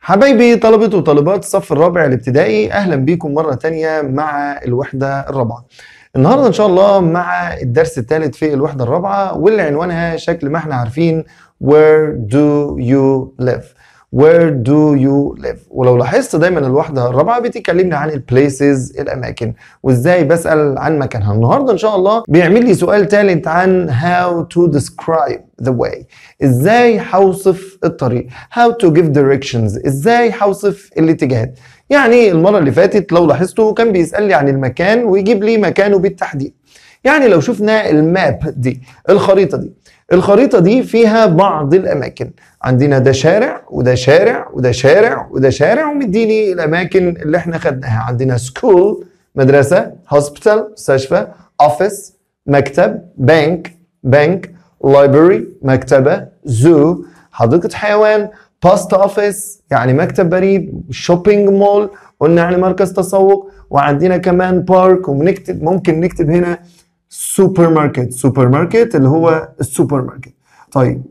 حبايبي طلبة وطالبات الصف الرابع الابتدائي أهلا بيكم مرة تانية مع الوحدة الرابعة النهاردة إن شاء الله مع الدرس الثالث في الوحدة الرابعة واللي عنوانها شكل ما احنا عارفين Where do you live Where do you live ولو لاحظت دايما الوحدة الرابعة بتكلمنا عن البليسز الأماكن وإزاي بسأل عن مكانها النهاردة إن شاء الله بيعمل لي سؤال ثالث عن how to describe the way إزاي هوصف الطريق how to give directions إزاي هوصف الاتجاهات يعني المرة اللي فاتت لو لاحظتوا كان بيسألني عن المكان ويجيب لي مكانه بالتحديد يعني لو شفنا الماب دي الخريطة دي الخريطة دي فيها بعض الأماكن عندنا ده شارع وده شارع وده شارع وده شارع ومديني الأماكن اللي احنا خدناها عندنا سكول مدرسة هوسبيتال مستشفى اوفيس مكتب بنك بنك لايبرري مكتبة زو حديقة حيوان بوست اوفيس يعني مكتب بريد شوبينج مول قلنا يعني مركز تسوق وعندنا كمان بارك وبنكتب ممكن نكتب هنا سوبر ماركت سوبر ماركت اللي هو السوبر ماركت طيب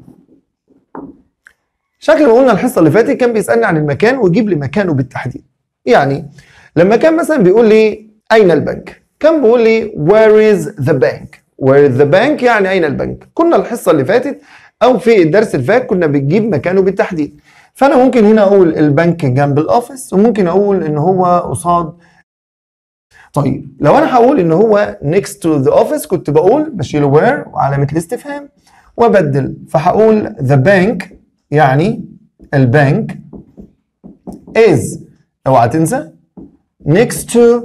شكل ما قلنا الحصه اللي فاتت كان بيسالني عن المكان ويجيب لي مكانه بالتحديد يعني لما كان مثلا بيقول لي اين البنك كان بيقول لي where is the bank where is the bank يعني اين البنك كنا الحصه اللي فاتت او في الدرس اللي فات كنا بنجيب مكانه بالتحديد فانا ممكن هنا اقول البنك جنب الاوفيس وممكن اقول ان هو قصاد طيب لو انا هقول ان هو next to the office كنت بقول بشيل where وعلامه الاستفهام وابدل فهقول the bank يعني البنك is اوعى تنسى next to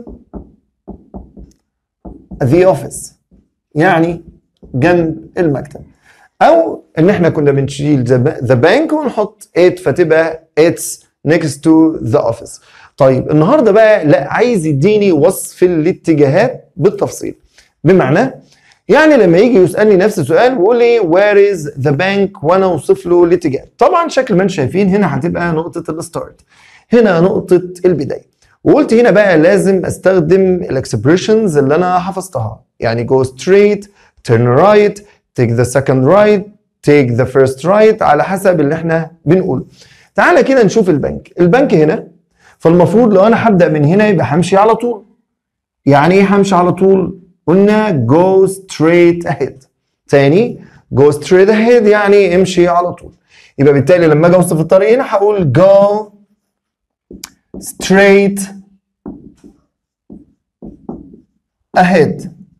the office يعني جنب المكتب او ان احنا كنا بنشيل the bank ونحط it فتبقى it's next to the office طيب النهارده بقى لا عايز يديني وصف الاتجاهات بالتفصيل بمعنى يعني لما يجي يسالني نفس السؤال ويقول لي وير از ذا بانك وانا اوصف له الاتجاه طبعا شكل ما انتم شايفين هنا هتبقى نقطه الستارت هنا نقطه البدايه وقلت هنا بقى لازم استخدم الاكسبريشنز اللي انا حفظتها يعني go straight turn right take the second right take the first right على حسب اللي احنا بنقوله تعالى كده نشوف البنك البنك هنا فالمفروض لو انا هبدا من هنا يبقى همشي على طول يعني ايه همشي على طول قلنا go straight ahead تاني go straight ahead يعني امشي على طول يبقى بالتالي لما اجي اوصف الطريق هنا هقول go straight ahead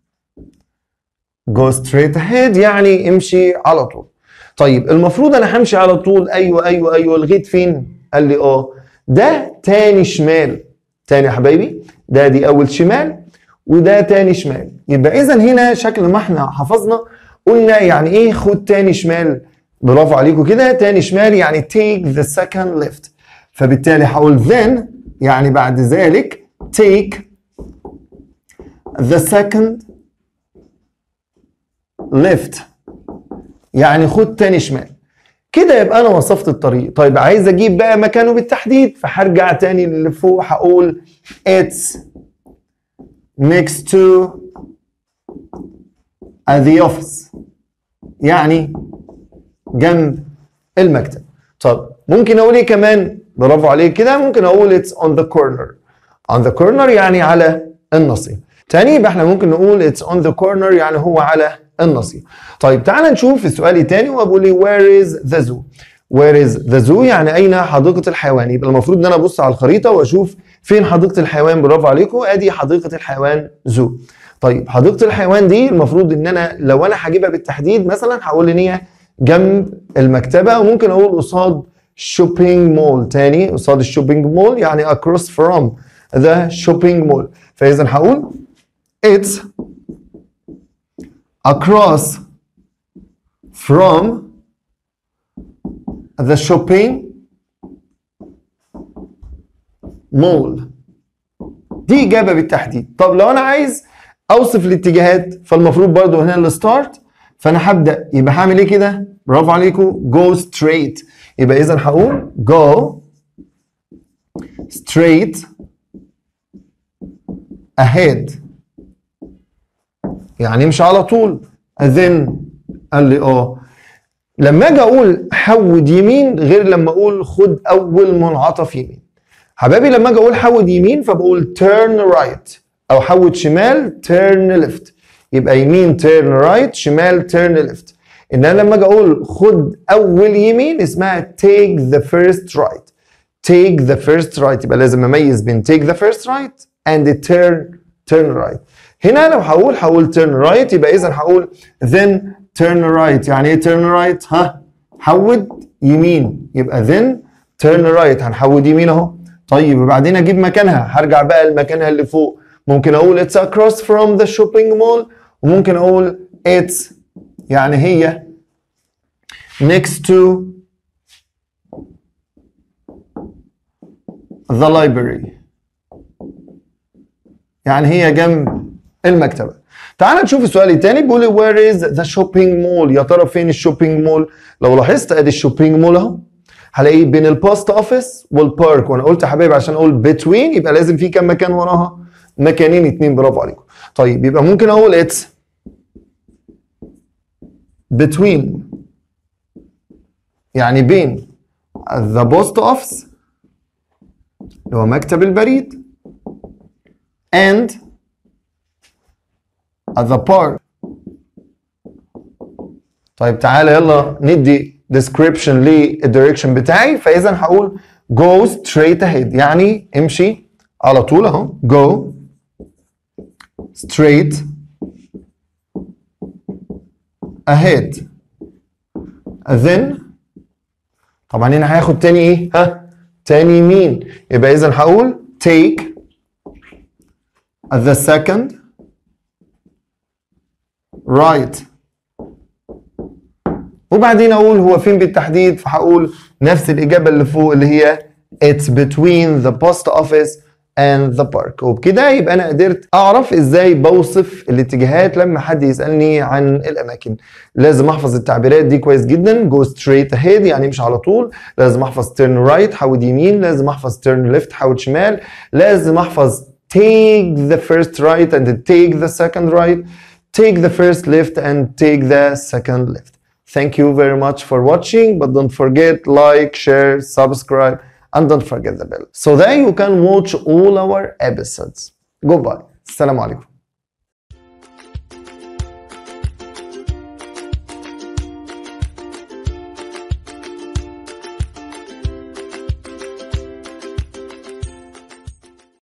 go straight ahead يعني امشي على طول طيب المفروض انا همشي على طول ايوه ايوه ايوه لغايه فين قال لي اه ده تاني شمال تاني يا حبايبي ده دي اول شمال وده تاني شمال يبقى اذا هنا شكل ما احنا حفظنا قلنا يعني ايه خد تاني شمال برافو عليكم كده تاني شمال يعني take the second left فبالتالي هقول then يعني بعد ذلك take the second left يعني خد تاني شمال كده يبقى انا وصفت الطريق طيب عايز اجيب بقى مكانه بالتحديد فهرجع تاني اللي فوق هقول it's next to the office يعني جنب المكتب طب ممكن اقول ايه كمان برافو عليك كده ممكن اقول it's on the corner on the corner يعني على النصيب تاني يبقى احنا ممكن نقول it's on the corner يعني هو على النصيب طيب تعال نشوف السؤال الثاني وبقول لي where is the zoo where is the zoo يعني اين حديقه الحيوان يبقى المفروض ان انا ابص على الخريطه واشوف فين حديقه الحيوان برافو عليكم ادي حديقه الحيوان زو طيب حديقه الحيوان دي المفروض ان انا لو انا هجيبها بالتحديد مثلا هقول ان هي جنب المكتبه وممكن اقول قصاد شوبينج مول تاني قصاد الشوبينج مول يعني across from the shopping mall فاذا هقول it's across from the shopping mall دي إجابة بالتحديد طب لو أنا عايز أوصف الاتجاهات فالمفروض برضو هنا الستارت فأنا هبدأ يبقى هعمل إيه كده؟ برافو عليكم go straight يبقى إذا هقول go straight ahead يعني امشي على طول then قال لي اه لما اجي اقول حود يمين غير لما اقول خد اول منعطف يمين حبايبي لما اجي اقول حود يمين فبقول turn right او حود شمال turn left يبقى يمين turn right شمال turn left ان انا لما اجي اقول خد اول يمين اسمها take the first right take the first right يبقى لازم اميز بين take the first right and turn turn right هنا لو هقول هقول turn right يبقى اذا هقول then turn right يعني ايه turn right ها حود يمين يبقى then turn right هنحود يمين اهو طيب وبعدين اجيب مكانها هرجع بقى لمكانها اللي فوق ممكن اقول it's across from the shopping mall وممكن اقول it's يعني هي next to the library يعني هي جنب المكتبة تعال نشوف السؤال التاني بيقول لي where is the shopping mall يا ترى فين الشوبينج مول لو لاحظت ادي الشوبينج مول اهو هلاقيه بين البوست اوفيس والبارك وانا قلت يا حبايبي عشان اقول بتوين يبقى لازم في كام مكان وراها مكانين اتنين برافو عليكم طيب يبقى ممكن اقول it's between يعني بين the post office اللي هو مكتب البريد and at the park طيب تعالى يلا ندي description للdirection بتاعي فاذا هقول go straight ahead يعني امشي على طول اهو go straight ahead then طبعا هنا هياخد تاني ايه ها تاني يمين يبقى اذا هقول take the second right وبعدين اقول هو فين بالتحديد فهقول نفس الاجابه اللي فوق اللي هي it's between the post office and the park وبكده يبقى انا قدرت اعرف ازاي بوصف الاتجاهات لما حد يسالني عن الاماكن لازم احفظ التعبيرات دي كويس جدا go straight ahead يعني امشي على طول لازم احفظ turn right حود يمين لازم احفظ turn left حود شمال لازم احفظ take the first right and take the second right take the first left and take the second left thank you very much for watching but don't forget like share subscribe and don't forget the bell so that you can watch all our episodes goodbye السلام عليكم